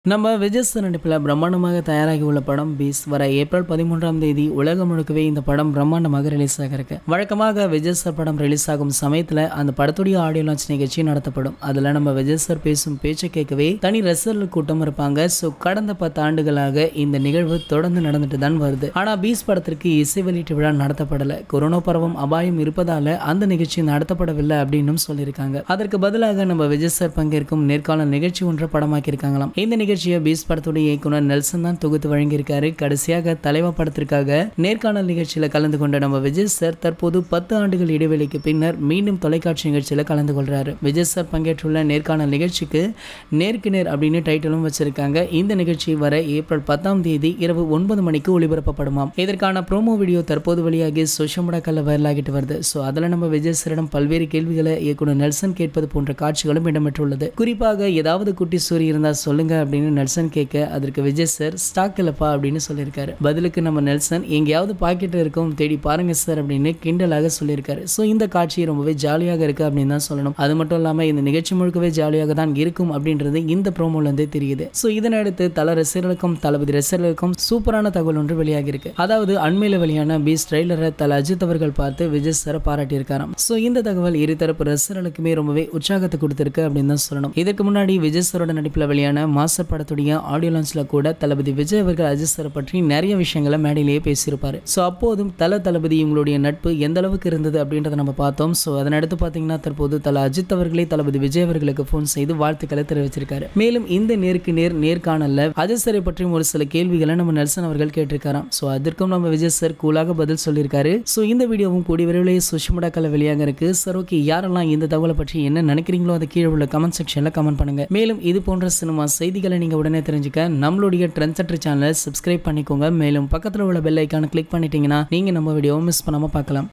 நம்ம விஜய் சார் நடிப்பில் பிரம்மாண்டமாக தயாராகி உள்ள படம் பீஸ் வர ஏப்ரல் பதிமூன்றாம் தேதி உலகம் முழுக்கவே இந்த படம் பிரம்மாண்டமாக ரிலீஸ் ஆக இருக்கு வழக்கமாக விஜய் சார் படம் ரிலீஸ் ஆகும் சமயத்தில் அந்த படத்துடைய ஆடியோ லான்ச் நிகழ்ச்சி நடத்தப்படும் அதில் நம்ம விஜய் சார் பேசும் பேச்சை கேட்கவே தனி ரசிகர்கள் கூட்டம் இருப்பாங்க ஸோ கடந்த பத்து ஆண்டுகளாக இந்த நிகழ்வு தொடர்ந்து நடந்துட்டு தான் வருது ஆனால் பீஸ் படத்திற்கு இசை வெளியீட்டு விழா நடத்தப்படலை கொரோனா பரவும் அபாயம் இருப்பதால அந்த நிகழ்ச்சி நடத்தப்படவில்லை அப்படின்னு சொல்லியிருக்காங்க அதற்கு பதிலாக நம்ம விஜய் சார் பங்கேற்கும் நேர்காணல் நிகழ்ச்சி ஒன்றை படமாக்கியிருக்காங்களாம் இந்த நிகழ்ச்சியை பீஸ் படத்துடைய இயக்குனர் நெல்சன் தான் தொகுத்து வழங்கியிருக்காரு கடைசியாக தலைவா படத்திற்காக நேர்காணல் நிகழ்ச்சியில் கலந்து கொண்ட நம்ம விஜய் சார் தற்போது பத்து ஆண்டுகள் இடைவெளிக்கு பின்னர் மீண்டும் தொலைக்காட்சி நிகழ்ச்சியில் கலந்து கொள்றாரு விஜய் சார் பங்கேற்றுள்ள நேர்காணல் நிகழ்ச்சிக்கு நேருக்கு நேர் அப்படின்னு டைட்டிலும் வச்சிருக்காங்க இந்த நிகழ்ச்சி வர ஏப்ரல் பத்தாம் தேதி இரவு ஒன்பது மணிக்கு ஒளிபரப்பப்படுமாம் இதற்கான ப்ரோமோ வீடியோ தற்போது வெளியாகி சோஷியல் மீடியாக்களில் வைரலாகிட்டு வருது ஸோ அதில் நம்ம விஜய் சாரிடம் பல்வேறு கேள்விகளை இயக்குனர் நெல்சன் கேட்பது போன்ற காட்சிகளும் இடம்பெற்றுள்ளது குறிப்பாக ஏதாவது குட்டி சூரி இருந்தால் சொல்லுங்க அப்படின்னு நெல்சன் கேட்க அதற்கு விஜய் சார் ஸ்டாக் இல்லப்பா அப்படின்னு சொல்லியிருக்காரு பதிலுக்கு நம்ம நெல்சன் எங்கேயாவது பாக்கெட்டில் இருக்கும் தேடி பாருங்க சார் அப்படின்னு கிண்டலாக சொல்லியிருக்காரு ஸோ இந்த காட்சி ரொம்பவே ஜாலியாக இருக்கு அப்படின்னு தான் சொல்லணும் அது மட்டும் இல்லாமல் இந்த நிகழ்ச்சி முழுக்கவே ஜாலியாக தான் இருக்கும் அப்படின்றது இந்த ப்ரோமோலேருந்தே தெரியுது ஸோ இதனையடுத்து தல ரசிகர்களுக்கும் தளபதி ரசிகர்களுக்கும் சூப்பரான தகவல் ஒன்று வெளியாகி இருக்கு அதாவது அண்மையில் வெளியான பீஸ் ட்ரெய்லரை தல அஜித் அவர்கள் பார்த்து விஜய் சாரை பாராட்டியிருக்காராம் ஸோ இந்த தகவல் இருதரப்பு ரசிகர்களுக்குமே ரொம்பவே உற்சாகத்தை கொடுத்திருக்கு அப்படின்னு தான் சொல்லணும் இதற்கு முன்னாடி விஜய் சாரோட நடிப்பில் வெளியான மாஸ்டர் படத்துடைய ஆடியோ லான்ச்சில் கூட தளபதி விஜய் அவர்கள் அஜித் சாரை பற்றி நிறைய விஷயங்களை மேடையிலேயே பேசியிருப்பாரு ஸோ அப்போதும் தல தளபதி இவங்களுடைய நட்பு எந்த அளவுக்கு இருந்தது அப்படின்றத நம்ம பார்த்தோம் ஸோ அதனடுத்து பார்த்தீங்கன்னா தற்போது தல அஜித் அவர்களே தளபதி விஜய் அவர்களுக்கு ஃபோன் செய்து வாழ்த்துக்களை தெரிவிச்சிருக்காரு மேலும் இந்த நேருக்கு நேர் நேர்காணல்ல அஜித் சாரை பற்றியும் ஒரு சில கேள்விகளை நம்ம நெல்சன் அவர்கள் கேட்டிருக்காராம் ஸோ அதற்கும் நம்ம விஜய் சார் கூலாக பதில் சொல்லியிருக்காரு ஸோ இந்த வீடியோவும் கூடிய விரைவிலேயே சுஷ்மடாக்கல வெளியாக இருக்கு சார் ஓகே யாரெல்லாம் இந்த தகவலை பற்றி என்ன நினைக்கிறீங்களோ அதை கீழே உள்ள கமெண்ட் செக்ஷனில் கமெண்ட் பண்ணுங்க மேலும் இது போன்ற சினிமா செய்திகளை நீங்கள் உடனே தெரிஞ்சுக்க நம்மளுடைய ட்ரெண்ட் செட்டர் சேனலை சப்ஸ்கிரைப் பண்ணிக்கோங்க மேலும் பக்கத்தில் உள்ள பெல் ஐக்கானை கிளிக் பண்ணிட்டீங்கன்னா நீங்கள் நம்ம வீடியோவை மிஸ் பண்ணாமல் பார்க்கலாம்